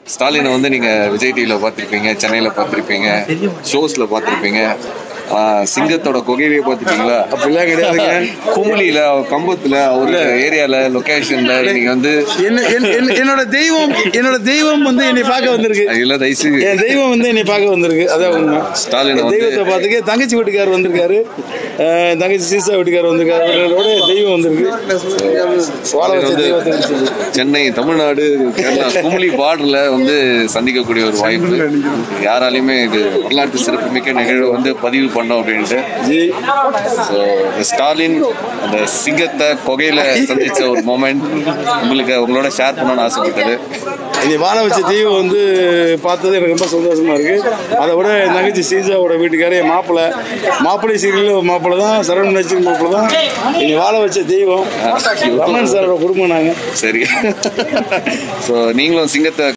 ஸ்டாலினை வந்து நீங்க விஜய் டிவில பார்த்திருப்பீங்க சென்னையில பார்த்திருப்பீங்க ஷோஸ்ல பார்த்திருப்பீங்க ஆஹ் சிங்கத்தோட கொகையிலேயே பார்த்திருக்கீங்களா அப்படிலாம் கிடையாதுங்க குமுளியில கம்பத்துல ஒரு ஏரியால லொகேஷன்ல நீங்க வந்து என்ன என்ன- என்ன- என்னோட தெய்வம் என்னோட தெய்வம் வந்து என்னை பார்க்க வந்திருக்கு இல்ல தயசு என் தெய்வம் வந்து என்னை பார்க்க வந்திருக்கு அதான் உண்மை ஸ்டாலின் என் வந்து தெய்வத்தை பார்த்துக்க தங்கச்சி வீட்டுக்காரர் வந்திருக்காரு அஹ் தங்கச்சி சீசா வீட்டுக்காரர் வந்திருக்காரு அவர்களோட தெய்வம் வந்திருக்கு வாழ வச்ச வந்து தெய்வத்தை வச்சிருக்கு. சென்னை தமிழ்நாடு கேரளா குமுளி பார்டர்ல வந்து சந்திக்கக்கூடிய ஒரு வாய்ப்பு யாராலையுமே இது வரலாற்று சிறப்புமிக்க நிகழ்வு வந்து பதிவு பண்ணோம் அப்படின்ட்டு ஜி ஸோ ஸ்டாலின் அந்த சிங்கத்தை கொகையில சந்திச்ச ஒரு மொமெண்ட் உங்களுக்கு உங்களோட ஷேர் பண்ணணும்னு ஆசைப்பட்டது என்னை வாழ வச்ச தெய்வம் வந்து பார்த்தது எனக்கு ரொம்ப சந்தோஷமா இருக்கு அதை விட என் தங்கச்சி சீசாவோட வீட்டுக்காரர் என் மாப்பிள்ளை மாப்பிள்ளை சீரியல் மாப்பிள்ளை தான் சரவணன் நடிச்சிருக்க மாப்பிள்ளை தான் என்னை வாழ வச்ச தெய்வம் ரமணன் சாரோட குடும்பம் நாங்கள் சரி ஸோ நீங்களும் சிங்கத்தை